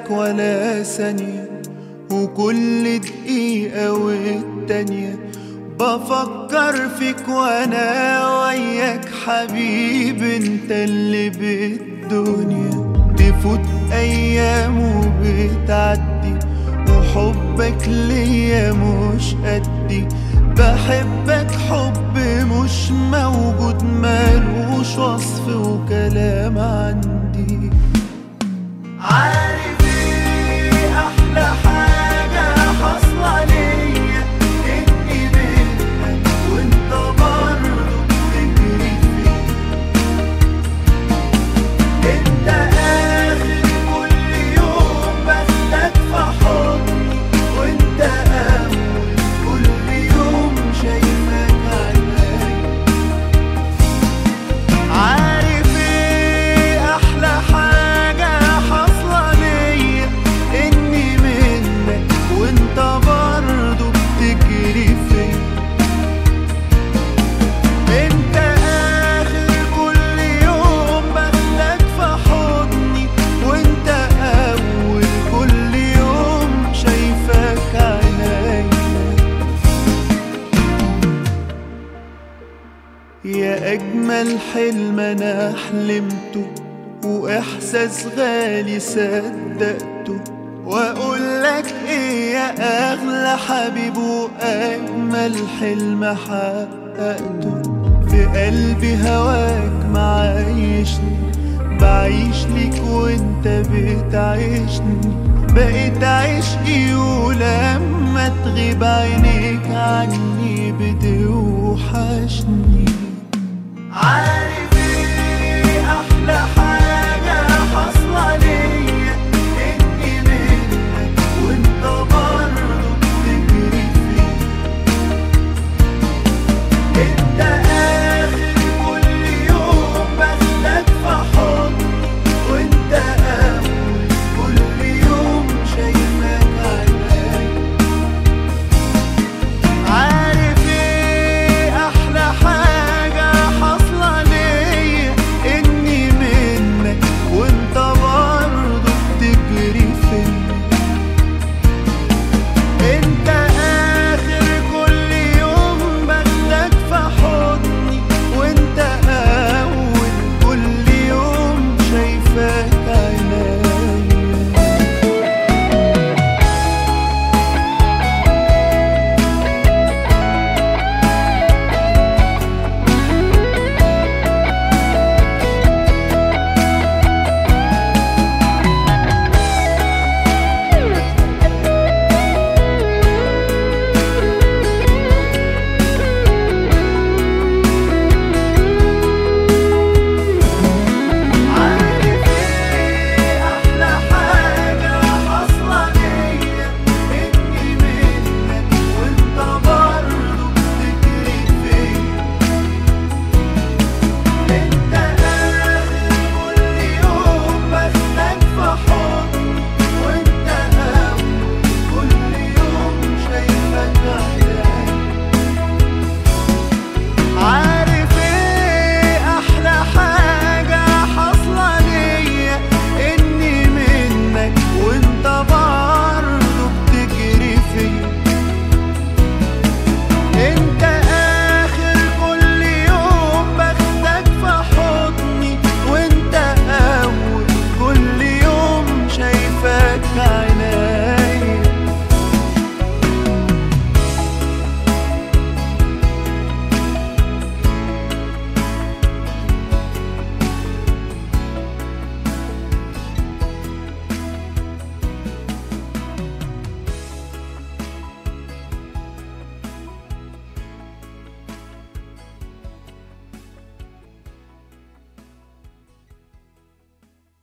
بنساك ولا ثانية وكل دقيقة والتانية بفكر فيك وانا وياك حبيب انت اللي بالدنيا تفوت ايام وبتعدي وحبك ليا مش قدي بحبك حب مش موجود مالوش وصف وكلام عندي عارف ايه احلى حاجة حاصلة ليا اني منك وانت برضه بتجري فيا انت اخر كل يوم باخدك في حضني وانت اول كل يوم شايفك عيني عارف ايه احلى حاجة حاصلة ليا اني منك وانت برضه بتجري فيا انت اخر كل يوم باخدك في حضني وانت اول كل يوم شايفك عينيا يا أجمل حلم أنا حلمته وإحساس غالي صدقته وأقول لك إيه يا أغلى حبيب وأجمل حلم حققته في قلبي هواك معايشني بعيش ليك وانت بتعيشني بقيت عشقي ولما تغيب عينيك عني بتوحشني عارف